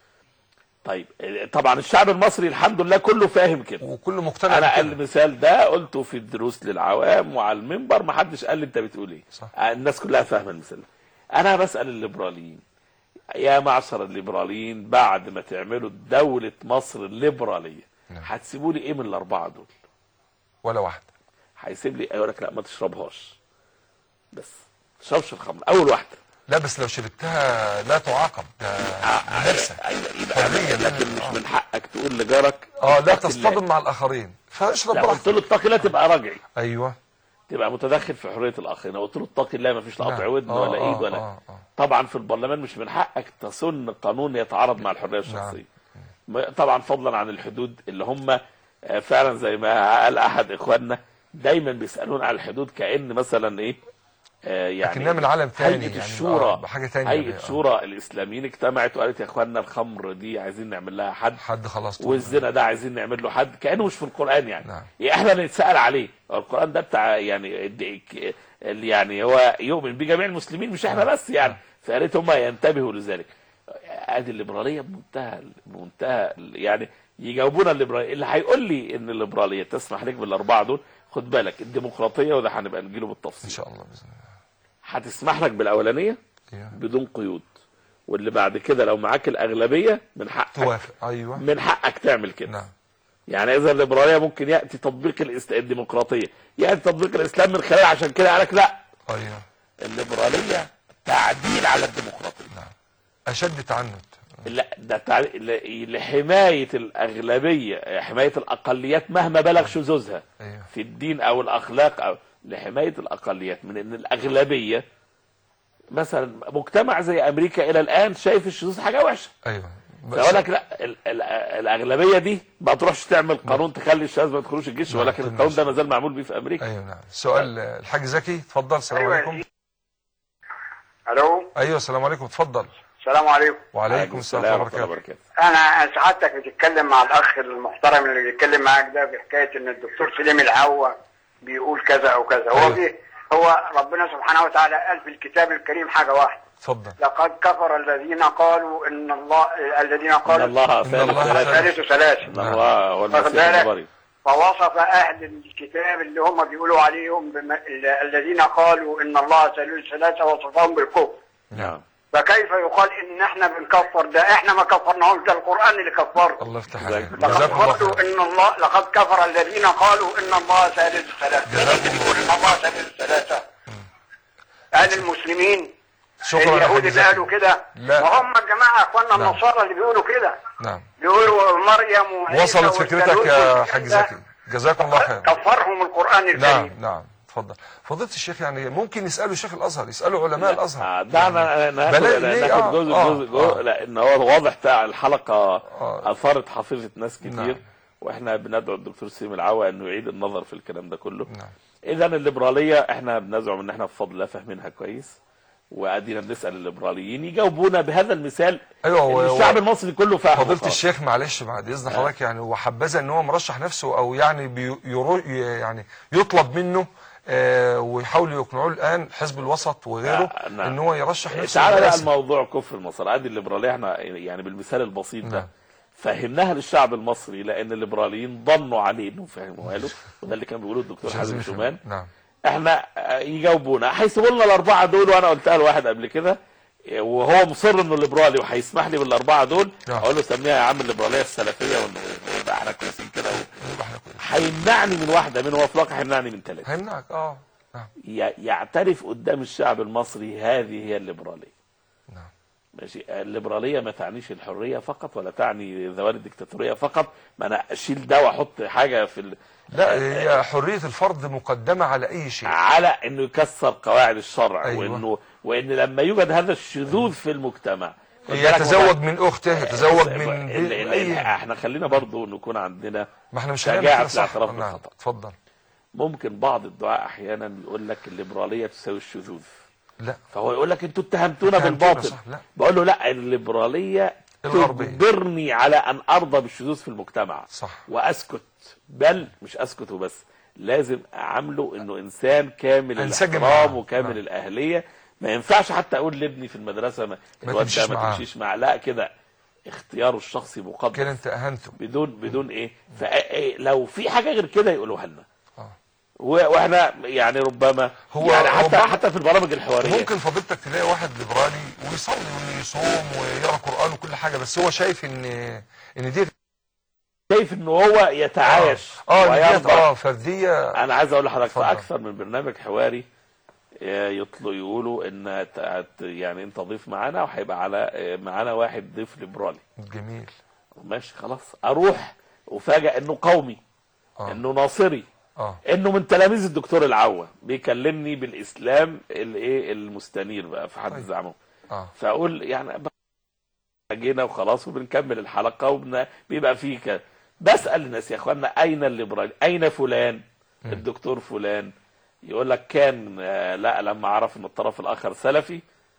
طيب طبعا الشعب المصري الحمد لله كله فاهم كده وكله مقتنع انا بكده. المثال ده قلته في الدروس للعوام وعلى المنبر ما حدش قال لي انت بتقول ايه صح. الناس كلها فاهمه المثال ده انا بسال الليبراليين يا معشر الليبراليين بعد ما تعملوا دولة مصر الليبرالية نعم. هتسيبوا لي ايه من الاربعة دول ولا واحد هيسيب لي يقول لك لا ما تشربهاش بس ما تشربش الخمر اول واحدة لا بس لو شربتها لا تعاقب ده نفسك أيوة، يبقى حرية لكن آه. مش من حقك تقول لجارك اه لا اتق الله. تصطدم مع الاخرين فاشرب لا قلت براحتك له اتقي الله تبقى راجعي ايوه تبقى متدخل في حريه الاخرين قلت له اتقي الله ما فيش لا قطع نعم. ودن آه، ولا آه، ايد ولا آه، آه. طبعا في البرلمان مش من حقك تسن قانون يتعارض مع الحريه الشخصيه ما- طبعا فضلا عن الحدود اللي هم آه، فعلا زي ما قال احد اخواننا دايما بيسالون على الحدود كان مثلا ايه آه، يعني لكنها من عالم تاني هيئه يعني الشورى آه، بحاجه تانية هيئه آه. شورى الاسلاميين اجتمعت وقالت يا اخواننا الخمر دي عايزين نعمل لها حد حد خلاص طول. والزنا ده عايزين نعمل له حد كانه مش في القران يعني نعم. يعني احنا اللي نتسال عليه القران ده بتاع يعني الد- ك- اللي يعني هو يؤمن بجميع المسلمين مش احنا بس يعني فيا ريت هم ينتبهوا لذلك ادي الليبراليه بمنتهى بمنتهى يعني يجاوبونا الليبراليه اللي هيقول لي ان الليبراليه تسمح لك بالاربعه دول خد بالك الديمقراطيه وده هنبقى نجيله ان بالتفصيل شاء الله باذن الله هتسمح لك بالاولانيه ايوه بدون قيود واللي بعد كده لو معاك الاغلبيه من حقك توافق ايوه من حقك تعمل كده نعم يعني اذا الليبراليه ممكن ياتي تطبيق الإس- الديمقراطيه ياتي تطبيق الاسلام من خلال عشان كده قال لك لا ايوه الليبراليه تعديل على الديمقراطيه نعم اشد تعنت لا ده تع... ل- لحمايه الاغلبيه حمايه الاقليات مهما بلغ شذوذها ايوه في الدين او الاخلاق او لحمايه الاقليات من ان الاغلبيه مثلا مجتمع زي امريكا الى الان شايف الشذوذ حاجه وحشه ايوه فيقول لك لا ال ال الاغلبيه دي ما تروحش تعمل قانون تخلي الشاذ ما يدخلوش الجيش نعم، ولكن تمام. القانون ده ما زال معمول بيه في امريكا ايوه نعم سؤال آه، الحاج زكي اتفضل السلام أيوة. عليكم الو ايوه السلام عليكم اتفضل السلام عليكم وعليكم السلام ورحمه الله وبركاته انا سعادتك بتتكلم مع الاخ المحترم اللي بيتكلم معاك ده بحكايه ان الدكتور سليم العوا بيقول كذا او كذا هو أيوة. بي هو ربنا سبحانه وتعالى قال في الكتاب الكريم حاجه واحده اتفضل لقد كفر الذين قالوا ان الله الذين ان قالوا الله إن الله ثالث ثلاثة. ثالث ثلاثة ان الله هو واخد المسيح ابن بالك؟ مريم فوصف اهل الكتاب اللي هم بيقولوا عليهم بم... ال- الذين قالوا ان الله ثالث ثلاثة وصفهم بالكفر نعم فكيف يقال ان احنا بنكفر ده احنا ما كفرناهمش ده القران اللي كفرهم الله يفتح جزاك عليك الله. لقد جزاكم الله قالوا خير ان الله لقد كفر الذين قالوا ان الله ثالث ثلاثة جزاكم مين بيقول ان الله ثالث ثلاثة اهل المسلمين شكرا يا اليهود حاج اللي زكي. قالوا كده لا. وهم الجماعه اخواننا نعم. النصارى اللي بيقولوا كده نعم بيقولوا مريم وعيسى وصلت فكرتك والثالوث يا والكلام حاج ده. زكي جزاكم الله خير كفرهم القران نعم الكريم نعم اتفضل فضيله الشيخ يعني ممكن يسالوا شيخ الازهر يسالوا علماء الازهر آه، دعنا ناخد بلاقي ليه؟ ناخد آه، جزء آه، جزء جزء آه. لان هو واضح بتاع الحلقه آه. اثارت حفيظه ناس كتير نعم. واحنا بندعو الدكتور سليم العوا انه يعيد النظر في الكلام ده كله نعم اذا الليبراليه احنا بنزعم ان احنا بفضل الله فاهمينها كويس وادينا بنسال الليبراليين يجاوبونا بهذا المثال ايوه إن هو- الشعب هو- المصري كله فاهم فضيله الشيخ معلش بعد اذن حضرتك يعني وحبذا ان هو مرشح نفسه او يعني بيرو يعني يطلب منه آه ويحاولوا يقنعوه الان حزب الوسط وغيره آه، نعم. ان هو يرشح نفسه تعالى بقى للرئاسة. الموضوع كفر النصارى ادي الليبراليه احنا يعني بالمثال البسيط ده نعم. فهمناها للشعب المصري لان الليبراليين ظنوا عليه انه فهموها له وده اللي كان بيقوله الدكتور مش حازم عايزين شومان نعم احنا آه، يجاوبونا هيسيبوا لنا الاربعه دول وانا قلتها لواحد قبل كده آه، وهو مصر انه ليبرالي وهيسمح لي بالاربعه دول نعم. اقول له سميها يا عم الليبراليه السلفيه ونبقى احنا كويسين كده يبقى احنا كويس. هيمنعني من واحده منهم وفي الواقع هيمنعني من ثلاثه هيمنعك اه نعم ي- يعترف قدام الشعب المصري هذه هي الليبراليه نعم ماشي الليبراليه ما تعنيش الحريه فقط ولا تعني زوال الدكتاتوريه فقط ما انا اشيل ده واحط حاجه في ال... لا هي حريه الفرد مقدمه على اي شيء على انه يكسر قواعد الشرع أيوة. وانه وان لما يوجد هذا الشذوذ في المجتمع خد بالك يتزوج من اخته يتزوج من ال- ال- اي احنا خلينا برضو نكون عندنا ما احنا مش هنعمل شجاعة كده في صح الاعتراف نعم بالخطأ. اتفضل ممكن بعض الدعاء احيانا يقول لك الليبراليه تساوي الشذوذ لا فهو يقول لك انتوا اتهمتونا اتهمتونا بالباطل صح، لا. بقول له لا الليبراليه الغربية. تجبرني على ان ارضى بالشذوذ في المجتمع صح واسكت بل مش اسكت وبس لازم اعامله انه انسان كامل انسجم الاحترام معاه. وكامل نعم. الاهليه ما ينفعش حتى اقول لابني في المدرسه ما, ما الواد تمشيش ده ما معاه. تمشيش معاه لا كده اختياره الشخصي كده مقدس انت اهنته بدون بدون ايه فلو في حاجه غير كده يقولوها لنا آه. و- واحنا يعني ربما هو- يعني هو حتى بعض- حتى في البرامج الحواريه ممكن فضيلتك تلاقي واحد ليبرالي ويصلي ويصوم ويقرا قران وكل حاجه بس هو شايف ان ان دي شايف ان هو يتعايش اه إن ديت ويرضى اه فرديه انا عايز اقول لحضرتك في اتفضل. اكثر من برنامج حواري آه، يطلوا يقولوا ان ت- ت- يعني انت ضيف معانا وهيبقى على آه، معانا واحد ضيف ليبرالي جميل ماشي خلاص اروح افاجئ انه قومي اه انه ناصري اه انه من تلاميذ الدكتور العوا بيكلمني بالاسلام الايه المستنير بقى في حد طيب. زعمه اه فاقول يعني ب- جينا وخلاص وبنكمل الحلقه وبيبقى فيه كده بسال الناس يا اخوانا اين الليبرالي اين فلان الدكتور فلان يقول لك كان آه، لا لما عرف ان الطرف الاخر سلفي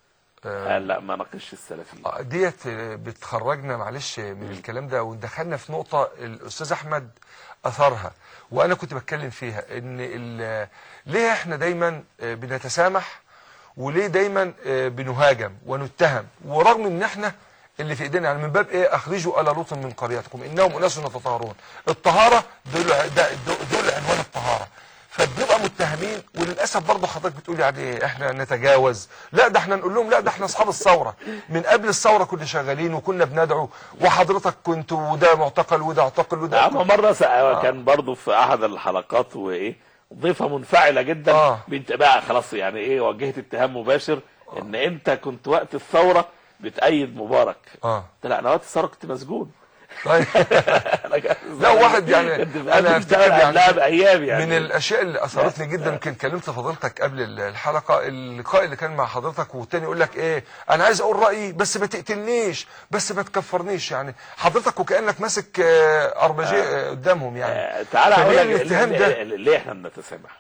آه، قال لا ما ناقش السلفي آه، ديت آه، بتخرجنا معلش من الكلام ده ودخلنا في نقطة الأستاذ أحمد أثرها وأنا كنت بتكلم فيها إن ال- ليه إحنا دايما آه، بنتسامح وليه دايما آه، بنهاجم ونتهم ورغم إن إحنا اللي في ايدينا يعني من باب ايه اخرجوا ال لوط من قريتكم انهم اناس يتطهرون الطهاره دول ده دول عنوان الطهاره فبنبقى متهمين وللاسف برضه حضرتك بتقول يعني احنا نتجاوز لا ده احنا نقول لهم لا ده احنا اصحاب الثوره من قبل الثوره كنا شغالين وكنا بندعو وحضرتك كنت وده معتقل وده اعتقل وده اما مره سأ... كان برضو في احد الحلقات وايه ضيفه منفعله جدا آه. بنت بقى خلاص يعني ايه وجهت اتهام مباشر ان انت كنت وقت الثوره بتأيد مبارك اه قلت لا انا وقت الثوره كنت مسجون طيب أنا كان- لا واحد يعني كنت انا انا افتكر قبلها يعني بايام يعني من الاشياء اللي اثرتني جدا يمكن كلمت فضيلتك قبل الحلقه اللقاء اللي كان مع حضرتك والتاني يقول لك ايه انا عايز اقول رايي بس ما تقتلنيش بس ما تكفرنيش يعني حضرتك وكانك ماسك آه، اربجي آه، قدامهم يعني آه، تعالى اقول فليه لك الاتهام ليه- ده؟ ليه- ليه احنا بنتسامح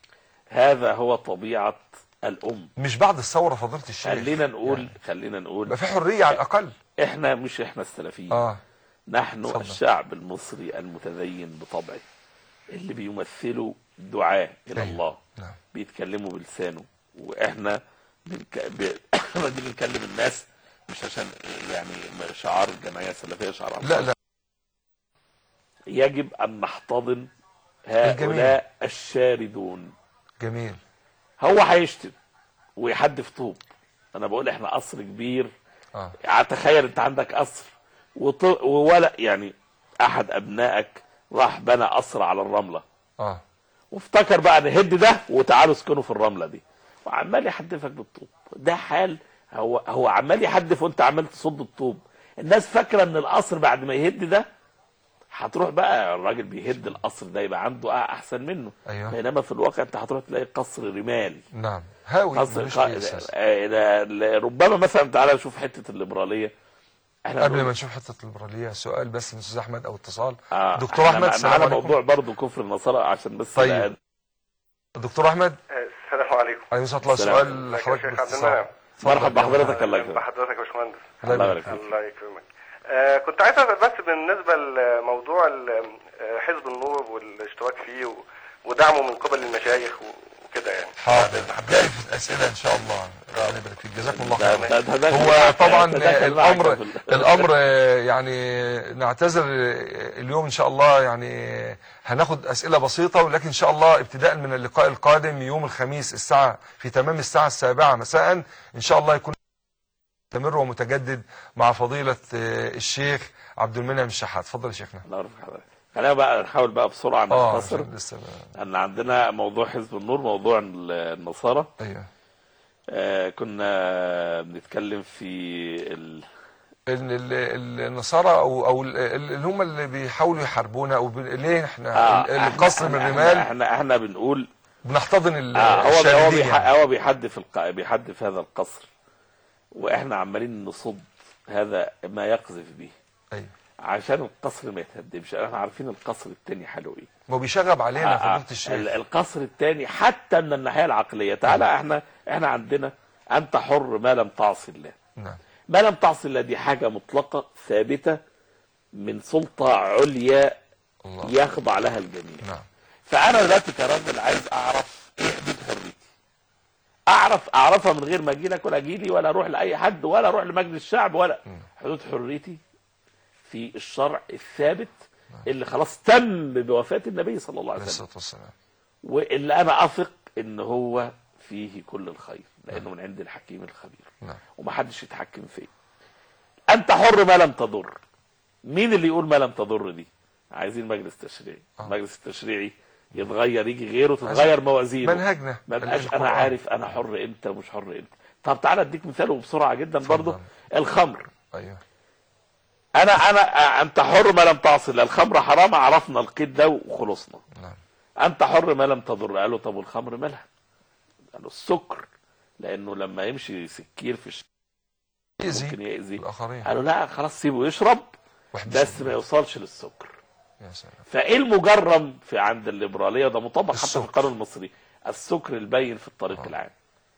هذا هو طبيعه الام مش بعد الثوره فضيله الشيخ خلينا نقول خلينا نقول يبقى في حريه على الاقل احنا مش احنا السلفيين اه نحن اتفضل. الشعب المصري المتدين بطبعه اللي بيمثلوا دعاة إلى أيوة. الله نعم بيتكلموا بلسانه وإحنا بنك... ب... دي بنكلم الناس مش عشان يعني شعار الجمعيه السلفيه شعار لا لا يجب ان نحتضن هؤلاء الشاردون جميل هو هيشتم ويحدف طوب انا بقول احنا قصر كبير اه تخيل انت عندك قصر وط... وولا يعني احد ابنائك راح بنى قصر على الرمله اه وافتكر بقى نهد ده وتعالوا اسكنوا في الرمله دي وعمال يحدفك بالطوب ده حال هو هو عمال يحدف وانت عمال تصد الطوب الناس فاكره ان القصر بعد ما يهد ده هتروح بقى الراجل بيهد القصر ده يبقى عنده احسن منه ايوه بينما في الواقع انت هتروح تلاقي قصر رمال نعم هاوي قصر ملوش قا- أي أساس. آه، لا- لا- ربما مثلا تعالى نشوف حته الليبراليه احنا قبل بنقول- ما نشوف حته الليبراليه سؤال بس من استاذ احمد او اتصال آه، دكتور احنا احمد مع- السلام معانا عليكم موضوع برضه كفر النصارى عشان بس طيب. لا- دكتور احمد السلام عليكم عليكم السلام الله السلام. سؤال ازيك يا حضرتك شيخ عبد باختصار المنعم؟ اتفضل. مرحبا بحضرتك الله يكرمك بحضرتك يا باشمهندس الله يبارك فيك الله يكرمك آه كنت عايز اسال بس بالنسبه لموضوع ال- آه، حزب النور والاشتراك فيه و- ودعمه من قبل المشايخ و- وكده يعني حاضر جاي في الاسئله ان شاء الله ربنا يبارك فيك جزاكم الله ده- خير ده- ده- ده- هو ده- طبعا ده- ده- ده- الامر في ال- الامر يعني نعتذر اليوم ان شاء الله يعني هناخد اسئله بسيطه ولكن ان شاء الله ابتداء من اللقاء القادم يوم الخميس الساعه في تمام الساعه السابعه مساء ان شاء الله يكون مستمر ومتجدد مع فضيله الشيخ عبد المنعم الشحات اتفضل يا شيخنا الله يرفع حضرتك خلينا بقى نحاول بقى بسرعه اه نختصر عشان لسه بقى- ان عندنا موضوع حزب النور موضوع ال- النصارى ايوه آه كنا بنتكلم في ال... ان ال- ال- النصارى او او ال- ال- اللي هم اللي بيحاولوا يحاربونا او ب- ليه احنا آه ال- القصر من احنا- الرمال احنا احنا بنقول بنحتضن ال- آه هو هو الشاردين بيح... يعني. هو بيحدف الق... بيحدف هذا القصر واحنا عمالين نصد هذا ما يقذف به ايوه عشان القصر ما يتهدمش احنا عارفين القصر التاني حلو ايه ما هو بيشغب علينا آه، فضيله ال- الشيخ القصر الثاني حتى من الناحيه العقليه تعالى احنا احنا عندنا انت حر ما لم تعصي الله نعم ما لم تعصي الله دي حاجه مطلقه ثابته من سلطه عليا الله يخضع لها الجميع نعم فانا دلوقتي كراجل عايز اعرف ايه حدود حريتي اعرف اعرفها من غير ما اجي لك ولا اجي لي ولا اروح لاي حد ولا اروح لمجلس الشعب ولا حدود حريتي في الشرع الثابت اللي خلاص تم بوفاه النبي صلى الله عليه عليه وسلم الصلاه والسلام واللي انا اثق ان هو فيه كل الخير لانه من عند الحكيم الخبير نعم ومحدش يتحكم فيه انت حر ما لم تضر مين اللي يقول ما لم تضر دي عايزين مجلس تشريعي آه. المجلس التشريعي يتغير يجي غيره تتغير موازينه منهجنا ما بقاش انا القرآن. عارف انا حر امتى ومش حر امتى طب تعالى اديك مثال وبسرعه جدا اتفضل. برضه الخمر ايوه انا انا انت حر ما لم تعصي الله الخمر حرام عرفنا القيد ده وخلصنا نعم انت حر ما لم تضر قالوا طب والخمر مالها قالوا السكر لانه لما يمشي سكير في الشارع ممكن يأذي يأذي الاخرين قالوا لا خلاص سيبه يشرب واحبسوا. بس ما يوصلش للسكر يا سلام فايه المجرم في عند الليبراليه ده مطبق حتى في السكر. القانون المصري السكر البين في الطريق آه. العام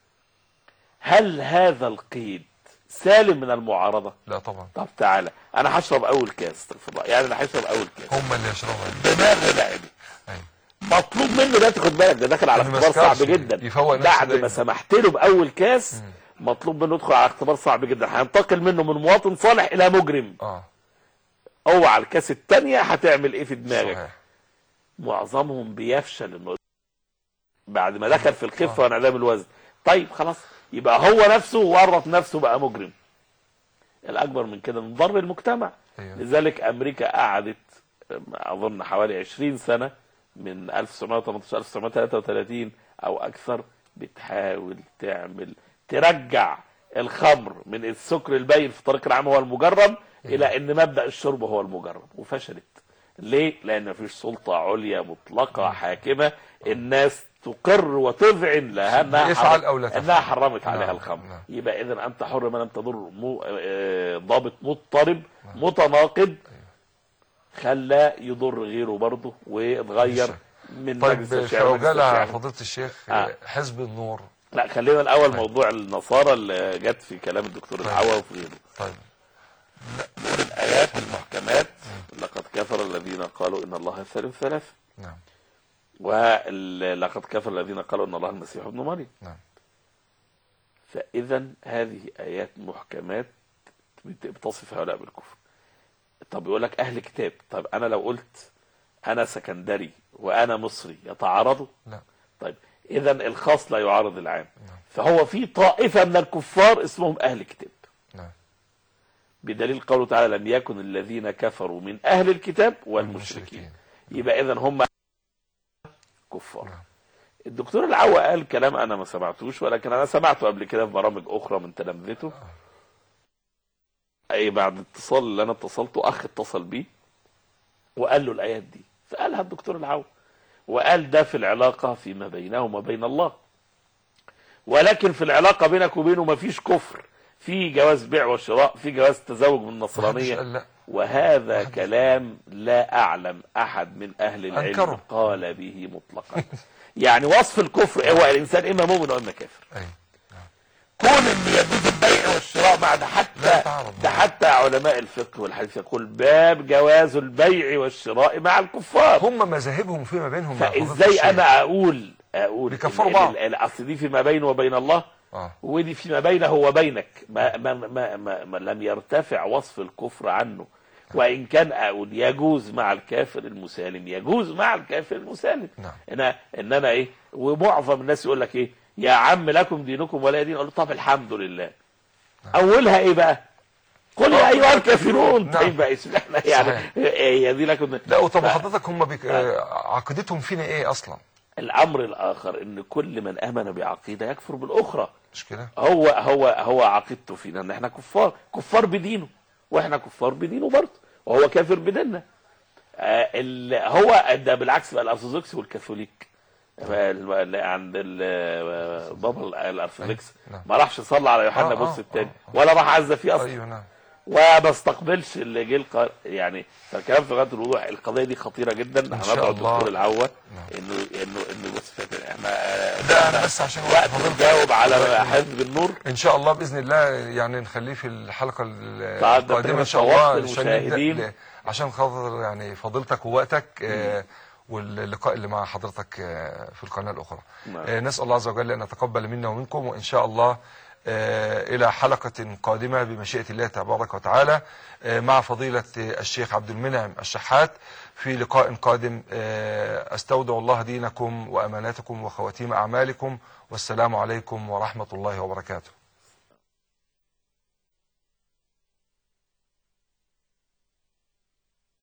هل هذا القيد سالم من المعارضه لا طبعا طب تعالى انا هشرب اول كاس استغفر الله يعني انا هشرب اول كاس هم اللي يشربوا دماغ لعبي ايوه مطلوب منه ده تاخد بالك ده داخل على إنه ما اختبار صعب يسكرش، جدا يفوق نفسه بعد دايما. ما سمحت له باول كاس مطلوب منه يدخل على اختبار صعب جدا هينتقل منه من مواطن صالح الى مجرم اه اوعى الكاس الثانيه هتعمل ايه في دماغك صحيح معظمهم بيفشل انه بعد ما دخل في الخفه آه. وانعدام الوزن طيب خلاص يبقى هو نفسه ورط نفسه بقى مجرم الاكبر من كده نضر المجتمع ايوه لذلك امريكا قعدت اظن حوالي 20 سنه من 1918 1933 او اكثر بتحاول تعمل ترجع الخمر من السكر البين في الطريق العام هو المجرم الى ان مبدا الشرب هو المجرم وفشلت ليه لان مفيش سلطه عليا مطلقه حاكمه الناس تقر وتذعن لها انها افعل حرم- أو لا تفعل. انها حرمت عليها نعم، الخمر نعم. يبقى اذا انت حر ما لم تضر مو آه، ضابط مضطرب متناقض خلى يضر غيره برضه ويتغير بالشك. من طيب مجلس في الشعب ومجلس عجاله الشعب. فضيله الشيخ آه. حزب النور لا خلينا الاول طيب. موضوع النصارى اللي جت في كلام الدكتور طيب. العوا وفي غيره طيب الايات المحكمات لقد كفر الذين قالوا ان الله ثالث ثلاثه نعم ولقد كفر الذين قالوا ان الله المسيح ابن مريم نعم فاذا هذه ايات محكمات بت- بتصف هؤلاء بالكفر طب يقول لك اهل كتاب طب انا لو قلت انا سكندري وانا مصري يتعارضوا لا طيب اذا الخاص لا يعارض العام فهو في طائفه من الكفار اسمهم اهل كتاب نعم بدليل قوله تعالى لم يكن الذين كفروا من اهل الكتاب والمشركين المشركين. يبقى اذا هم كفار نعم. الدكتور العوا قال كلام انا ما سمعتوش ولكن انا سمعته قبل كده في برامج اخرى من تلامذته اي بعد اتصال اللي انا اتصلته اخ اتصل بيه وقال له الايات دي فقالها الدكتور العوا وقال ده في العلاقه فيما بينه وما بين الله ولكن في العلاقه بينك وبينه ما فيش كفر في جواز بيع وشراء في جواز تزوج من محدش النصرانيه قال لا وهذا كلام لا أعلم أحد من أهل العلم أنكره. قال به مطلقا يعني وصف الكفر هو الإنسان إما مؤمن وإما كافر ايوه كون ان يجوز البيع والشراء مع ده لا حتى يتعارض. ده حتى علماء الفقه والحديث يقول باب جواز البيع والشراء مع الكفار هم مذاهبهم فيما بينهم يا فضيلة فازاي الشيخ. انا اقول اقول بيكفروا إن- بعض. إن- إن اصل دي فيما بينه وبين الله اه ودي فيما بينه وبينك ما, ما, ما, ما, ما لم يرتفع وصف الكفر عنه وان كان اقول يجوز مع الكافر المسالم يجوز مع الكافر المسالم نعم. انا ان انا ايه ومعظم الناس يقول لك ايه يا عم لكم دينكم ولا دين اقول له طب الحمد لله اولها ايه بقى قل يا ايها الكافرون نعم. طيب بقى اسمعنا يعني صحيح. هي دي لكم لا وطب ف- حضرتك هم بيك... آه، عقيدتهم فينا ايه اصلا الامر الاخر ان كل من امن بعقيده يكفر بالاخرى مش كده هو هو هو عقيدته فينا ان احنا كفار كفار بدينه واحنا كفار بدينه برضه وهو كافر بديننا آه ال- هو ده بالعكس بقى الارثوذكس والكاثوليك ال- ال- عند ال- بابا الارثوذكس نعم. ما راحش صلى على يوحنا آه، بص آه، الثاني آه، ولا راح عز فيه اصلا ايوه نعم وما استقبلش اللي جه الق... يعني فالكلام في غايه الوضوح القضيه دي خطيره جدا إن شاء هندعو الله. الدكتور العوا نعم. انه انه انه بص فاكر احنا ده انا بس عشان وقت فضيلتك- نجاوب على حزب النور ان شاء الله باذن الله يعني نخليه في الحلقه بعد القادمه ان شاء وقت الله عشان نبدأ المشاهدين. ل- عشان خاطر يعني فضيلتك ووقتك آه، واللقاء اللي مع حضرتك آه، في القناه الاخرى نعم. آه، نسال الله عز وجل ان يتقبل منا ومنكم وان شاء الله آه، الى حلقه قادمه بمشيئه الله تبارك وتعالى آه، مع فضيله الشيخ عبد المنعم الشحات في لقاء قادم آه، استودع الله دينكم واماناتكم وخواتيم اعمالكم والسلام عليكم ورحمه الله وبركاته